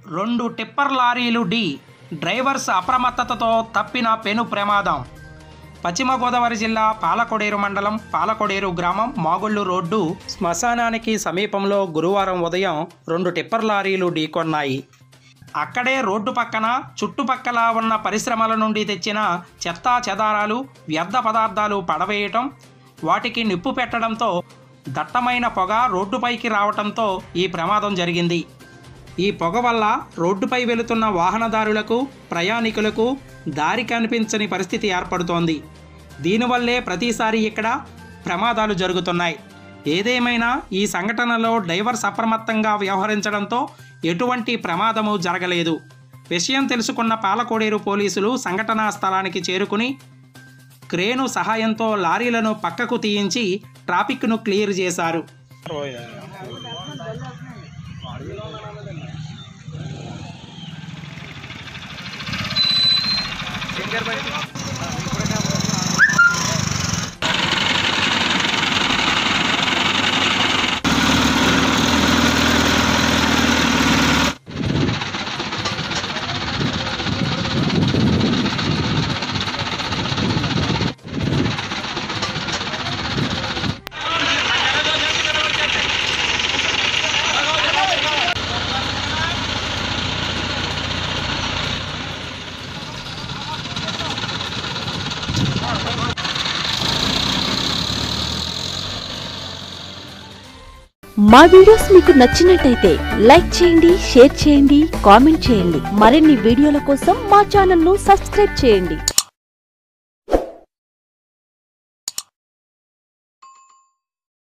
రెండు టిప్పర్ లారీలు ఢీ డ్రైవర్స్ అప్రమత్తతతో తప్పిన పెను ప్రమాదం పశ్చిమ గోదావరి జిల్లా పాలకొడేరు మండలం పాలకొడేరు గ్రామం మాగుళ్ళు రోడ్డు శ్మశానానికి సమీపంలో గురువారం ఉదయం రెండు టిప్పర్ లారీలు ఢీకొన్నాయి అక్కడే రోడ్డు పక్కన చుట్టుపక్కల ఉన్న పరిశ్రమల నుండి తెచ్చిన చెత్తా చెదారాలు వ్యర్థ పదార్థాలు పడవేయటం వాటికి నిప్పు పెట్టడంతో దట్టమైన పొగ రోడ్డుపైకి రావటంతో ఈ ప్రమాదం జరిగింది ఈ పొగ వల్ల రోడ్డుపై వెళుతున్న వాహనదారులకు ప్రయాణికులకు దారి కనిపించని పరిస్థితి ఏర్పడుతోంది దీనివల్లే ప్రతిసారి ఇక్కడ ప్రమాదాలు జరుగుతున్నాయి ఏదేమైనా ఈ సంఘటనలో డ్రైవర్స్ అప్రమత్తంగా వ్యవహరించడంతో ఎటువంటి ప్రమాదము జరగలేదు విషయం తెలుసుకున్న పాలకోడేరు పోలీసులు సంఘటనా స్థలానికి చేరుకుని క్రేను సహాయంతో లారీలను పక్కకు తీయించి ట్రాఫిక్ను క్లియర్ చేశారు మా వీడియోస్ మీకు నచ్చినట్టయితే లైక్ చేయండి షేర్ చేయండి కామెంట్ చేయండి మరిన్ని వీడియోల కోసం మా ఛానల్ ను సబ్స్క్రైబ్ చేయండి